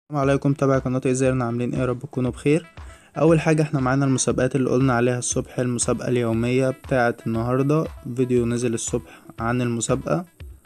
السلام عليكم تابع قناة ايزيرنا عاملين ايه يا رب تكونوا بخير اول حاجة احنا معانا المسابقات اللي قلنا عليها الصبح المسابقة اليومية بتاعة النهاردة فيديو نزل الصبح عن المسابقة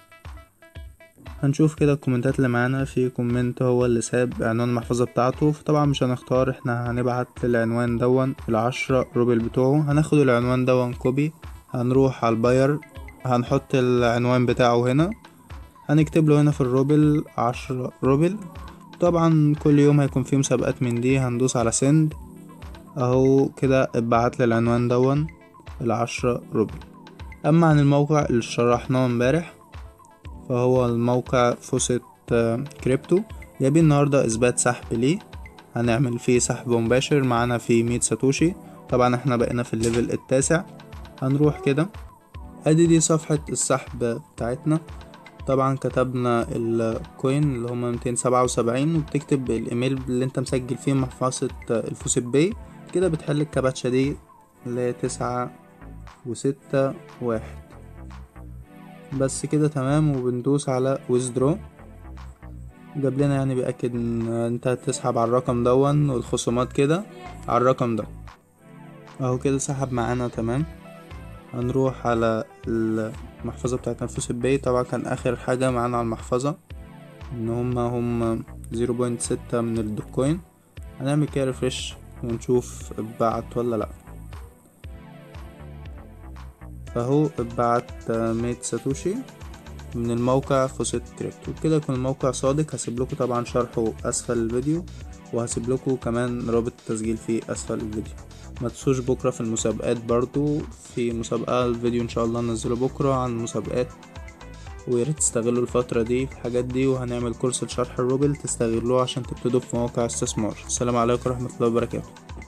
هنشوف كده الكومنتات اللي معانا في كومنت هو اللي ساب عنوان المحفظة بتاعته فطبعا مش هنختار احنا هنبعت للعنوان دون العشرة روبل بتوعه هناخد العنوان دون كوبي هنروح على الباير هنحط العنوان بتاعه هنا هنكتب له هنا في الروبل عشرة روبل طبعا كل يوم هيكون فيه مسابقات من دي هندوس على سند اهو كده اتبعت لي العنوان دون العشرة روبل اما عن الموقع اللي شرحناه امبارح فهو الموقع فوسيت كريبتو جايبين النهاردة اثبات سحب ليه هنعمل فيه سحب مباشر معانا فيه مية ساتوشي طبعا احنا بقينا في الليفل التاسع هنروح كده ادي دي صفحة السحب بتاعتنا طبعا كتبنا الكوين اللي هما ميتين سبعة وسبعين وبتكتب الايميل اللي انت مسجل فيه محفظة الفوسيت باي كده بتحل الكباتشة دي لتسعة وستة واحد بس كده تمام وبندوس على withdraw جاب لنا يعني بيأكد ان انت هتسحب على الرقم دون والخصومات كده على الرقم ده اهو كده سحب معانا تمام هنروح على المحفظة بتاعت نفوس البي طبعا كان اخر حاجة معانا على المحفظة ان هما هم زيرو بوينت ستة من الدوكوين هنعمل كده ريفرش ونشوف اتبعت ولا لا فهو اتبعت مية ساتوشي من الموقع فوسيت كريبتو كده يكون الموقع صادق هسيب لكم طبعا شرحه اسفل الفيديو وهسيب لكم كمان رابط التسجيل في اسفل الفيديو ما تنسوش بكره في المسابقات برضو في مسابقة الفيديو ان شاء الله ننزله بكره عن المسابقات وياريت تستغلوا الفترة دي في الحاجات دي وهنعمل كورس لشرح الروبل تستغلوه عشان تبتدوا في مواقع استثمار السلام عليكم ورحمة الله وبركاته